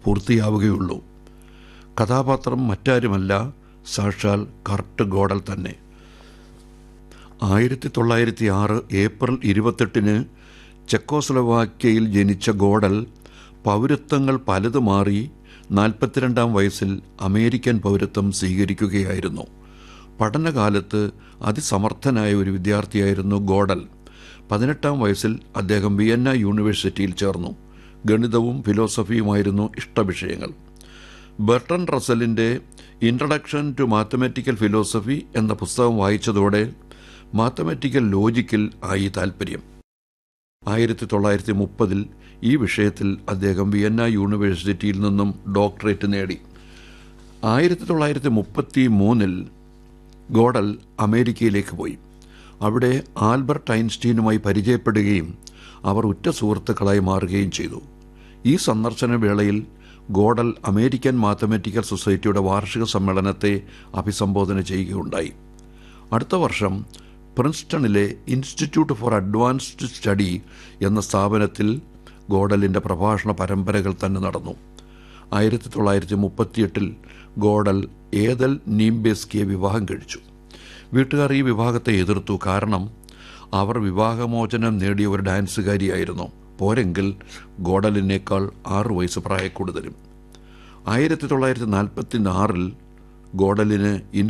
പൂർത്തിയാവുകയുള്ളൂ കഥാപാത്രം മറ്റാരുമല്ല സാക്ഷാൽ കർട്ട് ഗോഡൽ തന്നെ ആയിരത്തി തൊള്ളായിരത്തി ആറ് ഏപ്രിൽ ഇരുപത്തെട്ടിന് ചെക്കോസ്ലവാക്യയിൽ ജനിച്ച ഗോഡൽ പൗരത്വങ്ങൾ പലത് മാറി നാൽപ്പത്തിരണ്ടാം വയസ്സിൽ അമേരിക്കൻ പൗരത്വം സ്വീകരിക്കുകയായിരുന്നു പഠനകാലത്ത് അതിസമർത്ഥനായ ഒരു വിദ്യാർത്ഥിയായിരുന്നു ഗോഡൽ പതിനെട്ടാം വയസ്സിൽ അദ്ദേഹം വിയന്ന യൂണിവേഴ്സിറ്റിയിൽ ചേർന്നു ഗണിതവും ഫിലോസഫിയുമായിരുന്നു ഇഷ്ടവിഷയങ്ങൾ ബർട്ടൺ റസലിൻ്റെ ഇൻട്രഡക്ഷൻ ടു മാത്തമാറ്റിക്കൽ ഫിലോസഫി എന്ന പുസ്തകം വായിച്ചതോടെ മാത്തമാറ്റിക്കൽ ലോജിക്കിൽ ആയി താൽപ്പര്യം ആയിരത്തി തൊള്ളായിരത്തി മുപ്പതിൽ ഈ വിഷയത്തിൽ അദ്ദേഹം വിയന്ന യൂണിവേഴ്സിറ്റിയിൽ നിന്നും ഡോക്ടറേറ്റ് നേടി ആയിരത്തി തൊള്ളായിരത്തി മുപ്പത്തി മൂന്നിൽ ഗോഡൽ അമേരിക്കയിലേക്ക് പോയി അവിടെ ആൽബർട്ട് ഐൻസ്റ്റീനുമായി പരിചയപ്പെടുകയും അവർ ഉറ്റ സുഹൃത്തുക്കളായി മാറുകയും ചെയ്തു ഈ സന്ദർശന വേളയിൽ ഗോഡൽ അമേരിക്കൻ മാത്തമാറ്റിക്കൽ സൊസൈറ്റിയുടെ വാർഷിക സമ്മേളനത്തെ അഭിസംബോധന ചെയ്യുകയുണ്ടായി അടുത്ത വർഷം പ്രിൻസ്റ്റണിലെ ഇൻസ്റ്റിറ്റ്യൂട്ട് ഫോർ അഡ്വാൻസ്ഡ് സ്റ്റഡി എന്ന സ്ഥാപനത്തിൽ ഗോഡലിൻ്റെ പ്രഭാഷണ പരമ്പരകൾ തന്നെ നടന്നു ആയിരത്തി തൊള്ളായിരത്തി മുപ്പത്തിയെട്ടിൽ ഗോഡൽ ഏതൽ നീംബേസ്കിയെ വിവാഹം കഴിച്ചു വീട്ടുകാർ ഈ വിവാഹത്തെ എതിർത്തു കാരണം അവർ വിവാഹമോചനം നേടിയ ഒരു ഡാൻസുകാരിയായിരുന്നു പോരെങ്കിൽ ഗോഡലിനേക്കാൾ ആറു വയസ്സ് പ്രായക്കൂടുതലും ആയിരത്തി തൊള്ളായിരത്തി നാൽപ്പത്തി ആറിൽ ഗോഡലിന്